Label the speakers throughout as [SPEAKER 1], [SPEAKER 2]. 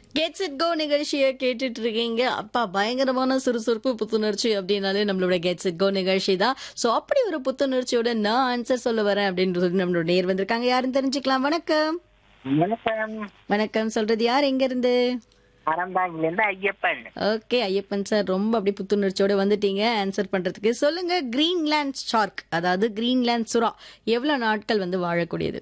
[SPEAKER 1] gets it go நிகழ்ச்சியை கேட்டுட்டு இருக்கீங்க அப்பா பயங்கரமான சுறுசுறுப்பு புத்துணர்ச்சி அப்படின்னாலே நம்மளோட கெட்ஸ் இட் கோ நிகழ்ச்சி தான் ஸோ அப்படி ஒரு புத்துணர்ச்சியோட நான் ஆன்சர் சொல்ல வரேன் அப்படின்னு சொல்லி நம்மளோட நேர் வந்திருக்காங்க யாருன்னு தெரிஞ்சுக்கலாம் வணக்கம்
[SPEAKER 2] வணக்கம்
[SPEAKER 1] வணக்கம் சொல்றது யார் எங்க இருந்து
[SPEAKER 2] அறந்தாங்கில இருந்து ஐயப்பன்
[SPEAKER 1] ஓகே ஐயப்பன் சார் ரொம்ப அப்படி புத்துணர்ச்சியோட வந்துட்டீங்க ஆன்சர் பண்றதுக்கு சொல்லுங்க கிரீன்லேண்ட் ஷார்க் அதாவது கிரீன்லேண்ட் சுறா எவ்வளவு நாட்கள் வந்து வாழக்கூடியது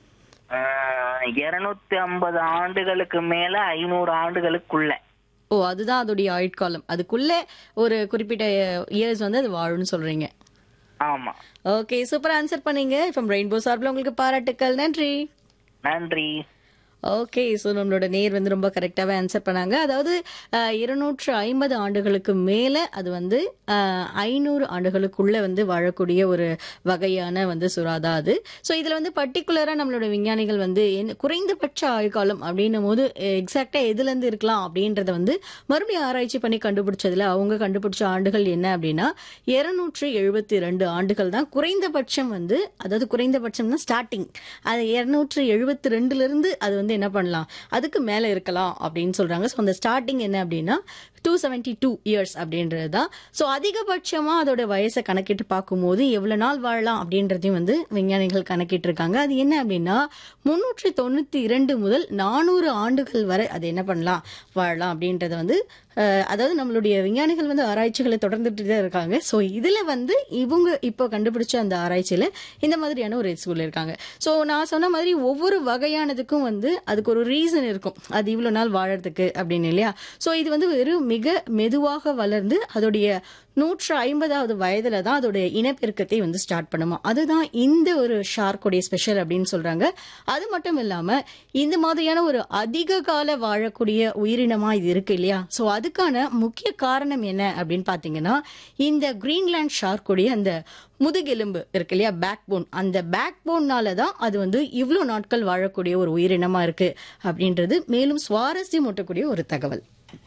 [SPEAKER 2] இருநூத்தி ஐம்பது ஆண்டுகளுக்கு மேல ஐநூறு ஆண்டுகளுக்குள்ள
[SPEAKER 1] ஓ அதுதான் அதோடைய ஆயுட்காலம் அதுக்குள்ள ஒரு குறிப்பிட்ட இயர்ஸ் வந்து அது வாழும்னு சொல்றீங்க
[SPEAKER 2] ஆமா
[SPEAKER 1] ஓகே சூப்பர் ஆன்சர் பண்ணீங்க ஃப்ரம் ரெயின்போ சார்பில் உங்களுக்கு பாராட்டுக்கள் நன்றி
[SPEAKER 2] நன்றி
[SPEAKER 1] ஓகே ஸோ நம்மளோட நேர் வந்து ரொம்ப கரெக்டாகவே ஆன்சர் பண்ணாங்க அதாவது அஹ், இருநூற்று ஐம்பது ஆண்டுகளுக்கு மேலே அது வந்து அஹ், ஐநூறு ஆண்டுகளுக்குள்ளே வந்து வாழக்கூடிய ஒரு வகையான வந்து சுறாதா அது ஸோ இதில் வந்து பர்டிகுலராக நம்மளோட விஞ்ஞானிகள் வந்து என்ன குறைந்தபட்ச ஆயுள்காலம் அப்படின்னும் போது எக்ஸாக்டாக எதுலேருந்து இருக்கலாம் அப்படின்றத வந்து மறுபடியும் ஆராய்ச்சி பண்ணி கண்டுபிடிச்சதுல அவங்க கண்டுபிடிச்ச ஆண்டுகள் என்ன அப்படின்னா இருநூற்று எழுபத்தி ரெண்டு ஆண்டுகள் தான் குறைந்தபட்சம் வந்து அதாவது குறைந்தபட்சம்னா ஸ்டார்டிங் அது இருநூற்று எழுபத்தி ரெண்டுலேருந்து அது வந்து என்ன பண்ணலாம் அதுக்கு மேலே இருக்கலாம் அப்படின்னு சொல்கிறாங்க ஸோ அந்த ஸ்டார்டிங் என்ன அப்படின்னா டூ செவன்டி டூ இயர்ஸ் அப்படின்றது தான் ஸோ அதிகபட்சமாக அதோட வயசை கணக்கிட்டு பார்க்கும்போது எவ்வளோ நாள் வாழலாம் அப்படின்றதையும் வந்து விஞ்ஞானிகள் கணக்கிட்டு இருக்காங்க அது என்ன அப்படின்னா முன்னூற்றி தொண்ணூற்றி இரண்டு முதல் நானூறு ஆண்டுகள் வரை அது என்ன பண்ணலாம் வாழலாம் அப்படின்றத வந்து அஹ், அதாவது நம்மளுடைய விஞ்ஞானிகள் வந்து ஆராய்ச்சிகளை தொடர்ந்துட்டு தான் இருக்காங்க ஸோ இதில் வந்து இவங்க இப்போ கண்டுபிடிச்ச அந்த ஆராய்ச்சியில் இந்த மாதிரியான ஒரு சொல்லியிருக்காங்க ஸோ நான் சொன்ன மாதிரி ஒவ்வொரு வகையானதுக்கும் வந்து அதுக்கு ஒரு ரீசன் இருக்கும் அது இவ்வளோ நாள் வாழறதுக்கு அப்படின்னு இல்லையா ஸோ இது வந்து வெறும் மிக மெதுவாக வளர்ந்து அதோடைய நூற்று ஐம்பதாவது வயதுல தான் அதோடைய இனப்பெருக்கத்தை வந்து ஸ்டார்ட் பண்ணுமா அதுதான் இந்த ஒரு ஷார்க்குடைய ஸ்பெஷல் அப்படின்னு சொல்றாங்க அது மட்டும் இல்லாம இந்த மாதிரியான ஒரு அதிக கால வாழக்கூடிய உயிரினமா இது இருக்கு இல்லையா ஸோ அதுக்கான முக்கிய காரணம் என்ன அப்படின்னு பாத்தீங்கன்னா இந்த கிரீன்லேண்ட் ஷார்க்குடைய அந்த முதுகெலும்பு இருக்கு இல்லையா பேக் போன் அந்த பேக் போன்னால தான் அது வந்து இவ்வளோ நாட்கள் வாழக்கூடிய ஒரு உயிரினமா இருக்கு அப்படின்றது மேலும் சுவாரஸ்யம் ஊட்டக்கூடிய ஒரு தகவல்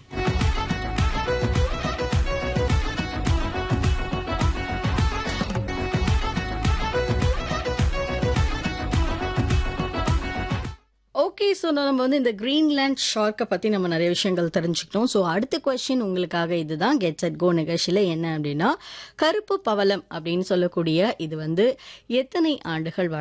[SPEAKER 1] ஓகே ஸோ நம்ம வந்து இந்த கிரீன்லேண்ட் ஷார்க்கை பற்றி நம்ம நிறைய விஷயங்கள் தெரிஞ்சுக்கிட்டோம் ஸோ அடுத்த கொஸ்டின் உங்களுக்காக இதுதான் கெட் செட் கோ நிகழ்ச்சியில் என்ன அப்படின்னா கருப்பு பவளம் அப்படின்னு சொல்லக்கூடிய இது வந்து எத்தனை ஆண்டுகள்